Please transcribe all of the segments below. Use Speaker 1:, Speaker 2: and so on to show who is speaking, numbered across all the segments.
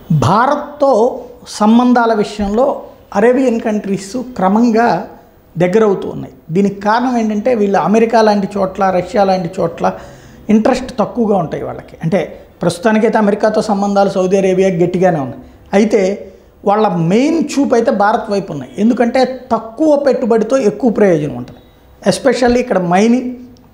Speaker 1: భారత్తో సంబంధాల విషయంలో అరేబియన్ కంట్రీస్ క్రమంగా దగ్గరవుతూ ఉన్నాయి దీనికి కారణం ఏంటంటే వీళ్ళు అమెరికా లాంటి చోట్ల రష్యా లాంటి చోట్ల ఇంట్రెస్ట్ తక్కువగా ఉంటాయి వాళ్ళకి అంటే ప్రస్తుతానికైతే అమెరికాతో సంబంధాలు సౌదీ అరేబియా గట్టిగానే ఉన్నాయి అయితే వాళ్ళ మెయిన్ చూపు అయితే భారత్ వైపు ఉన్నాయి ఎందుకంటే తక్కువ పెట్టుబడితో ఎక్కువ ప్రయోజనం ఉంటుంది ఎస్పెషల్లీ ఇక్కడ మైనింగ్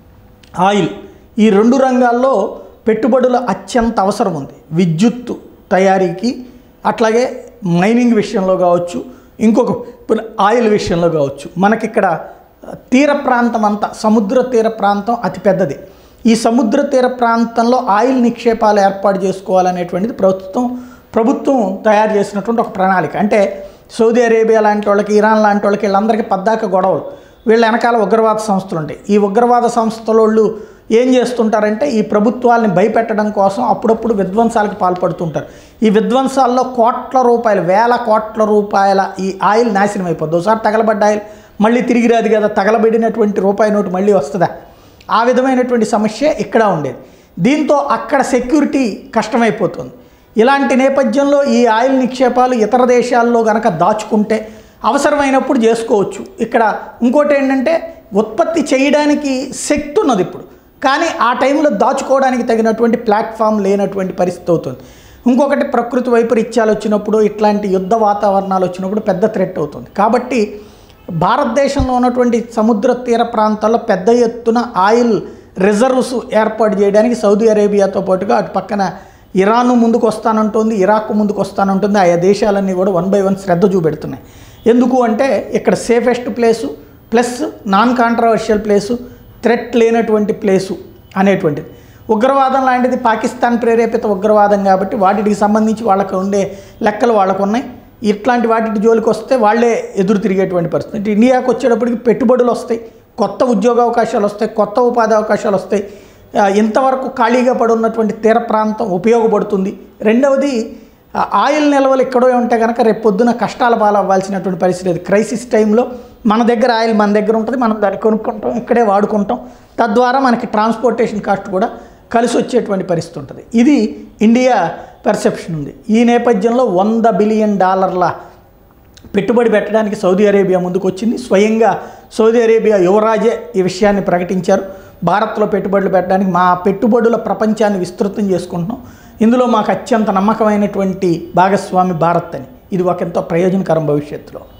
Speaker 1: ఆయిల్ ఈ రెండు రంగాల్లో పెట్టుబడులు అత్యంత అవసరం ఉంది విద్యుత్తు తయారీకి అట్లాగే మైనింగ్ విషయంలో కావచ్చు ఇంకొక ఇప్పుడు ఆయిల్ విషయంలో కావచ్చు మనకిక్కడ తీర ప్రాంతం అంతా సముద్ర తీర ప్రాంతం అతి పెద్దది ఈ సముద్ర తీర ప్రాంతంలో ఆయిల్ నిక్షేపాలు ఏర్పాటు చేసుకోవాలనేటువంటిది ప్రభుత్వం ప్రభుత్వం తయారు చేసినటువంటి ఒక ప్రణాళిక అంటే సౌదీ అరేబియా లాంటి వాళ్ళకి ఇరాన్ లాంటి వాళ్ళకి వీళ్ళందరికీ పద్దాక గొడవలు వీళ్ళ వెనకాల ఉగ్రవాద సంస్థలు ఉంటాయి ఈ ఉగ్రవాద సంస్థల వాళ్ళు ఏం చేస్తుంటారంటే ఈ ప్రభుత్వాల్ని భయపెట్టడం కోసం అప్పుడప్పుడు విధ్వంసాలకు పాల్పడుతుంటారు ఈ విధ్వంసాల్లో కోట్ల రూపాయలు వేల కోట్ల రూపాయల ఈ ఆయిల్ నాశనం అయిపోద్ది ఒకసారి తగలబడ్డ ఆయిల్ మళ్ళీ తిరిగి రాదు కదా తగలబడినటువంటి రూపాయి నోటు మళ్ళీ వస్తుందా ఆ విధమైనటువంటి సమస్య ఇక్కడ ఉండేది దీంతో అక్కడ సెక్యూరిటీ కష్టమైపోతుంది ఇలాంటి నేపథ్యంలో ఈ ఆయిల్ నిక్షేపాలు ఇతర దేశాల్లో గనక దాచుకుంటే అవసరమైనప్పుడు చేసుకోవచ్చు ఇక్కడ ఇంకోటి ఏంటంటే ఉత్పత్తి చేయడానికి శక్తి ఉన్నది ఇప్పుడు కానీ ఆ టైంలో దాచుకోవడానికి తగినటువంటి ప్లాట్ఫామ్ లేనటువంటి పరిస్థితి అవుతుంది ఇంకొకటి ప్రకృతి వైపరీత్యాలు వచ్చినప్పుడు ఇట్లాంటి యుద్ధ వాతావరణాలు వచ్చినప్పుడు పెద్ద థ్రెట్ అవుతుంది కాబట్టి భారతదేశంలో ఉన్నటువంటి సముద్ర తీర ప్రాంతాల్లో పెద్ద ఎత్తున ఆయిల్ రిజర్వ్స్ ఏర్పాటు చేయడానికి సౌదీ అరేబియాతో పాటుగా అటు పక్కన ఇరాన్ ముందుకు వస్తానంటుంది ఇరాక్ ముందుకు వస్తానంటుంది ఆయా దేశాలన్నీ కూడా వన్ బై వన్ శ్రద్ధ చూపెడుతున్నాయి ఎందుకు అంటే ఇక్కడ safest place plus non controversial place threat లేనటువంటి ప్లేసు అనేటువంటిది ఉగ్రవాదం లాంటిది పాకిస్తాన్ ప్రేరేపిత ఉగ్రవాదం కాబట్టి వాటికి సంబంధించి వాళ్ళకు ఉండే లెక్కలు వాళ్ళకు ఉన్నాయి ఇట్లాంటి వాటి జోలికి వస్తే వాళ్ళే ఎదురు తిరిగేటువంటి పరిస్థితి ఇండియాకి వచ్చేటప్పటికి పెట్టుబడులు వస్తాయి కొత్త ఉద్యోగ అవకాశాలు వస్తాయి కొత్త ఉపాధి అవకాశాలు వస్తాయి ఆ, ఇంతవరకు ఖాళీగా పడి ఉన్నటువంటి తీర ప్రాంతం ఉపయోగపడుతుంది రెండవది ఆ, ఆయిల్ నిల్వలు ఎక్కడో ఉంటే కనుక రేపు పొద్దున కష్టాల పాలవ్వాల్సినటువంటి పరిస్థితి లేదు క్రైసిస్ టైంలో మన దగ్గర ఆయిల్ మన దగ్గర ఉంటుంది మనం దాన్ని కొనుక్కుంటాం ఇక్కడే వాడుకుంటాం తద్వారా మనకి ట్రాన్స్పోర్టేషన్ కాస్ట్ కూడా కలిసి వచ్చేటువంటి పరిస్థితి ఉంటుంది ఇది ఇండియా పర్సెప్షన్ ఉంది ఈ నేపథ్యంలో వంద బిలియన్ డాలర్ల పెట్టుబడి పెట్టడానికి సౌదీ అరేబియా ముందుకు వచ్చింది స్వయంగా సౌదీ అరేబియా యువరాజే ఈ విషయాన్ని ప్రకటించారు భారత్లో పెట్టుబడులు పెట్టడానికి మా పెట్టుబడుల ప్రపంచాన్ని విస్తృతం చేసుకుంటున్నాం ఇందులో మాకు అత్యంత నమ్మకమైనటువంటి భాగస్వామి భారత్ అని ఇది ఒక ఎంతో ప్రయోజనకరం భవిష్యత్తులో